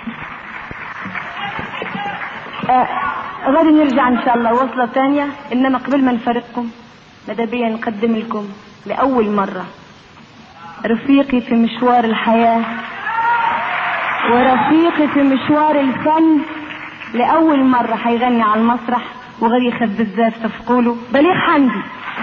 آه غادي نرجع ان شاء الله وصلة ثانية انما قبل ما نفارقكم ماذا بيا نقدم لكم لأول مرة رفيقي في مشوار الحياة ورفيقي في مشوار الفن لأول مرة حيغني على المسرح وغادي يخف بزاف صفقوله بليغ حمدي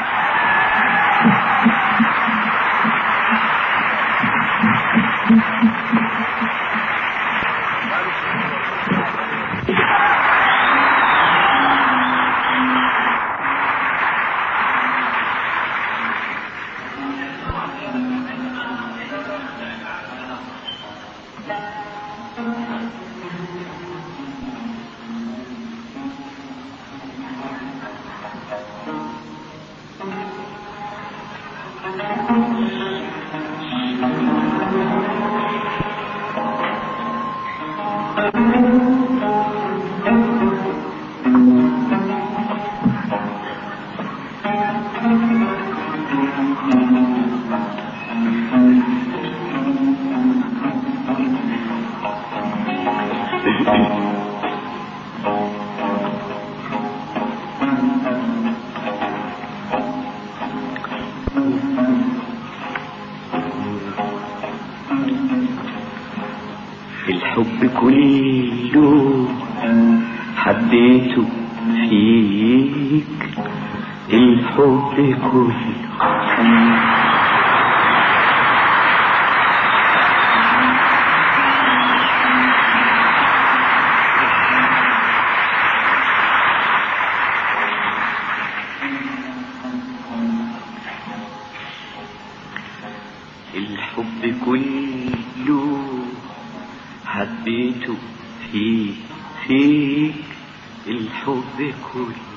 الحب كله حبيته فيك الحب كله الحب كله حبيته فيك فيك الحب كله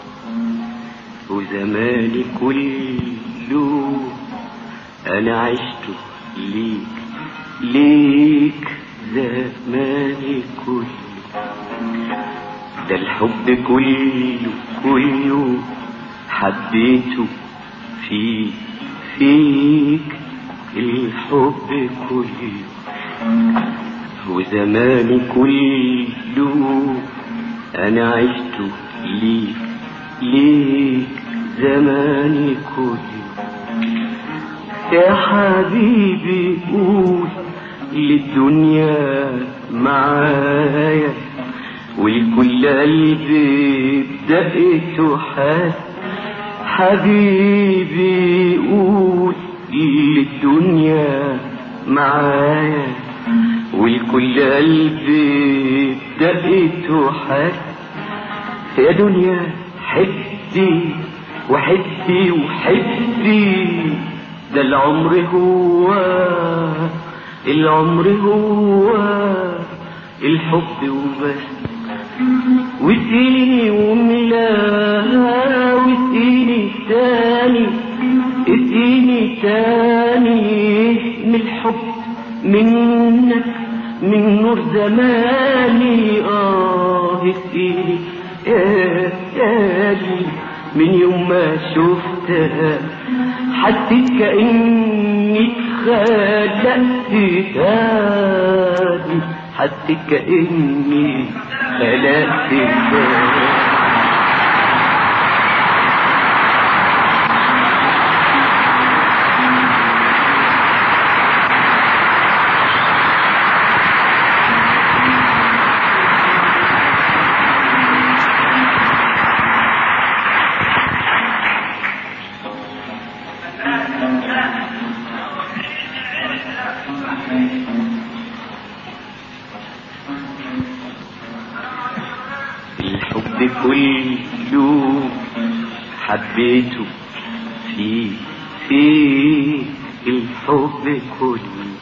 وزماني كله انا عشت ليك ليك زماني كله ده الحب كله كله حبيته فيك فيك الحب كله وزماني كله انا عشت ليك ليك زماني كله يا حبيبي قول للدنيا معايا ولكل قلبي بدقته حال حبيبي قول للدنيا معايا والكل قلبي بدقته حال يا دنيا حبي وحبي وحبي ده العمر هو العمر هو الحب وبس واديني وملاها واديني تاني اديني تاني من الحب منك من نور زماني اه اديني يا تاني من يوم ما شفتها حسيت كأني اتخلقت تاني حسيت كأني خلقت تاني الحب كله حبيته في في الحب كله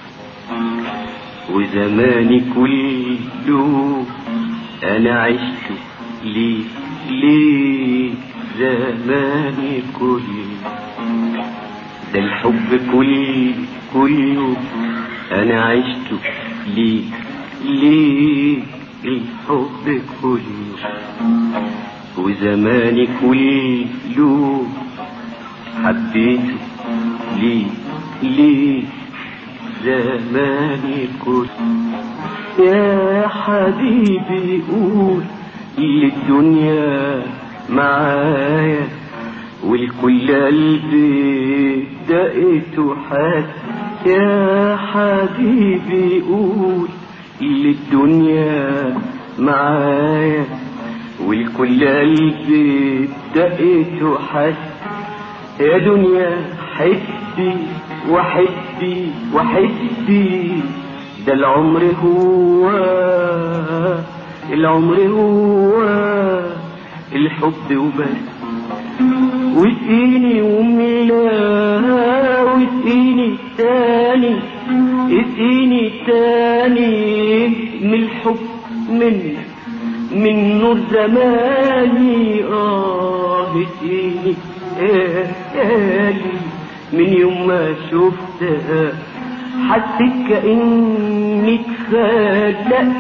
وزماني كله انا عشت ليه ليه زماني كله ده الحب كله كله انا عشت ليه ليه الحب كله وزماني كله حبيته ليه ليه زماني كله يا حبيبي قول للدنيا معايا والكل قلبي دقت وحس يا حبيبي قول للدنيا معايا والكل قلبي دقت وحس يا دنيا حسي وحسي وحسي ده العمر هو العمر هو الحب وبس واسقيني وملا واسقيني تاني اسقيني تاني من الحب من من نور زماني اه اسقيني تاني من يوم ما شفتها حسيت كأني اتخلقت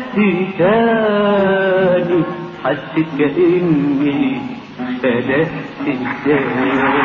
تاني حسيت كأني اتخلقت تاني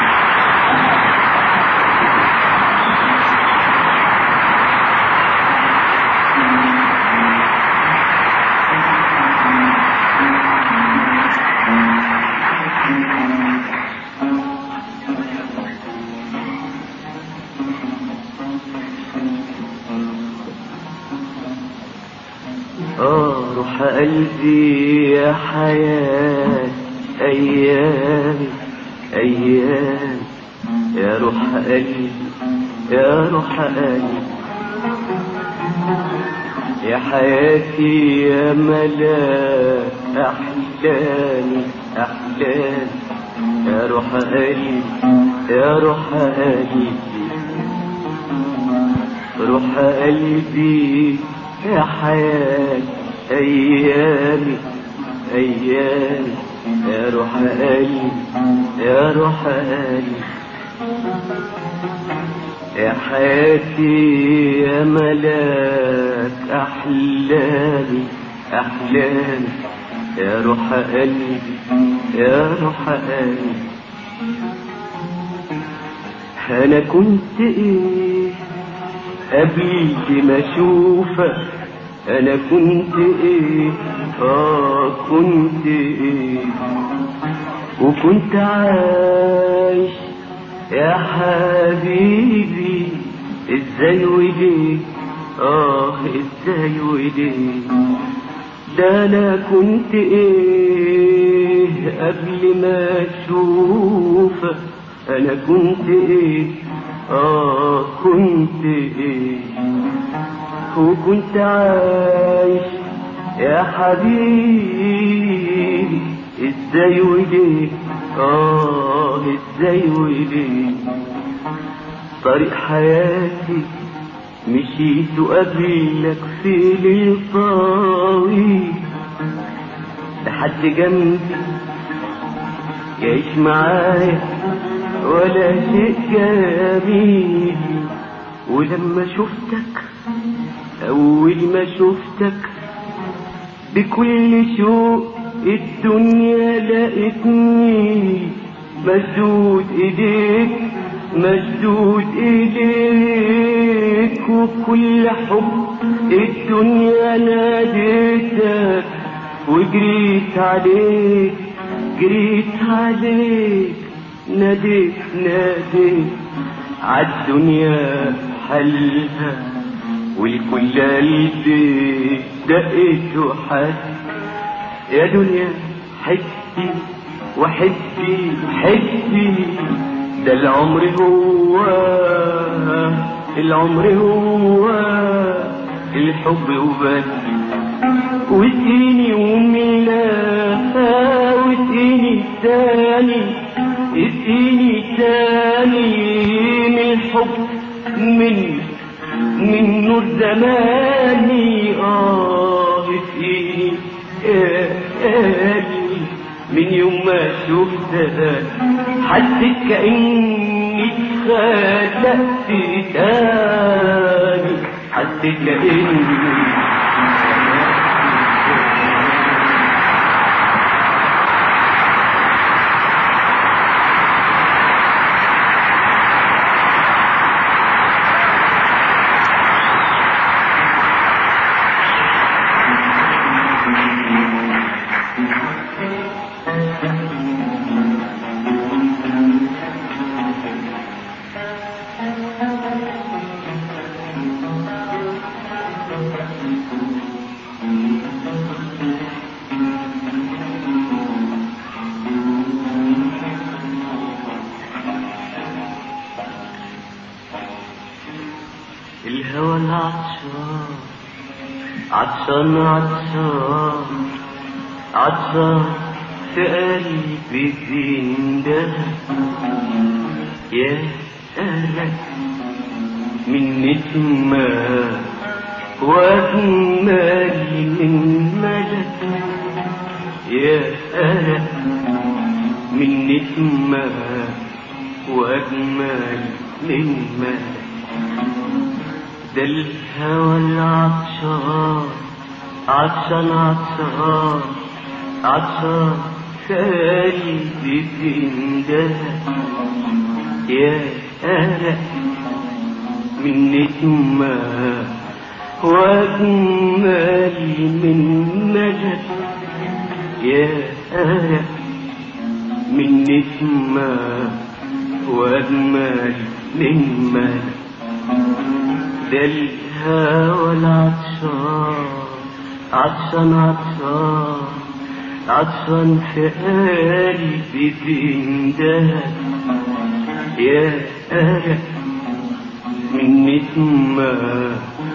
آه روح قلبي يا حياة أيامي أيام يا روح قلبي يا روح قلبي يا حياتي يا ملاك أحلامي أحلامي يا روح قلبي يا روح قلبي روح قلبي يا حياة أيامي أيامي يا روح قلبي يا روح قلبي يا حياتي يا ملاك أحلامي أحلامي يا روح قلبي يا روح قلبي أنا كنت إيه قبل ما اشوفك انا كنت ايه اه كنت ايه وكنت عايش يا حبيبي ازاي وليه اه ازاي وليه ده انا كنت ايه قبل ما اشوفك انا كنت ايه اه كنت ايه وكنت عايش يا حبيبي ازاي وليه اه ازاي وليه طريق حياتي مشيت قبلك في ليل طويل لحد جنبي يعيش معايا ولا شيء جميل ولما شفتك أول ما شفتك بكل شوق الدنيا لقيتني مشدود ايديك مشدود ايديك وكل حب الدنيا ناديتك وجريت عليك جريت عليك ناديت ناديت عالدنيا حلها والكل قلبي دقت وحس يا دنيا حسي وحسي حسي ده العمر هو العمر هو الحب وبس واسقيني وملا واسقيني تاني اسقيني تاني من الحب من من نور زماني اه اسقيني آلي من يوم ما شفتك حسيت كأني اتخلقت تاني حسيت كأني عطشان عطشان عطشان في قلبي زندان يا أهلك من نسمة وأجمل من ملك يا أهلك من نسمة وأجمل من ملك ده الهوى العطشان عطشان عطشان عطشان قلبي زندان يا أهلا من نسمة وأجمل من نجد يا أهلا من نسمة وأجمل من ملك ده الهوى العطشان عطشان عطشان عطشان في قلبي زندان يا أهلا من نسمة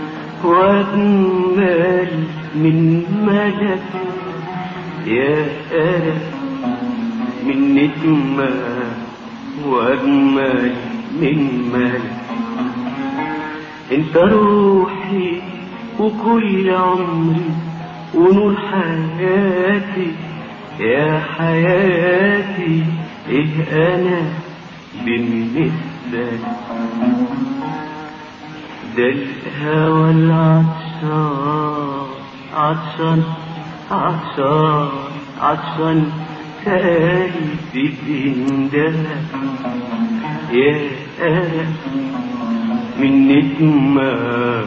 وأجمل من ملك يا أهلا من نسمة وأجمل من ملك انت روحي وكل عمري ونور حياتي يا حياتي ايه انا بالنسبة لك ده الهوى العطشان عطشان عطشان عطشان قلبي بندهك يا أهلا من نسمة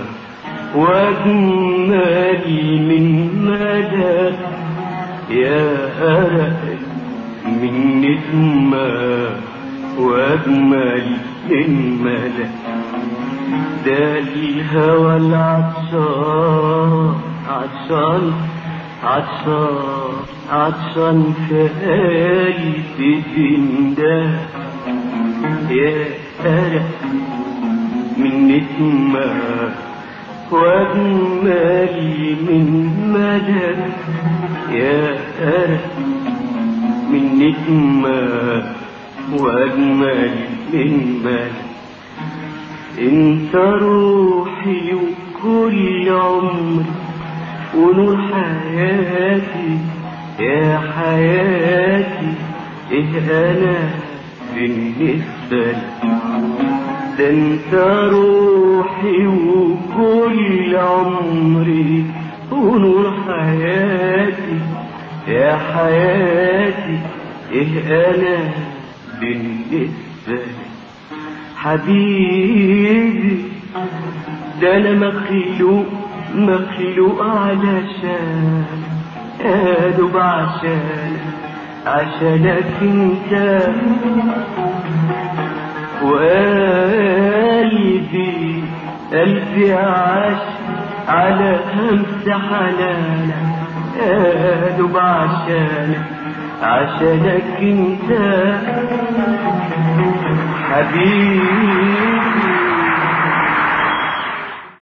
وأجمل من مدى يا أرق من نسمة وأجمل من مدى ده الهوى العطشان عطشان عطشان عطشان في قلبي زندان يا أرق من نسمة وأجمل من مدد يا أرق من نسمة وأجمل من مدد انت روحي وكل عمري ونور حياتي يا حياتي ايه انا بالنسبة لك ده انت روحي وكل عمري ونور حياتي يا حياتي ايه انا بالنسبة لك حبيبي ده انا مخلوق مخلوق علشان ادوب عشان عشانك انت وقلبي قلبي عاش على همس حنانك ادوب عشانك عشانك انت حبيبي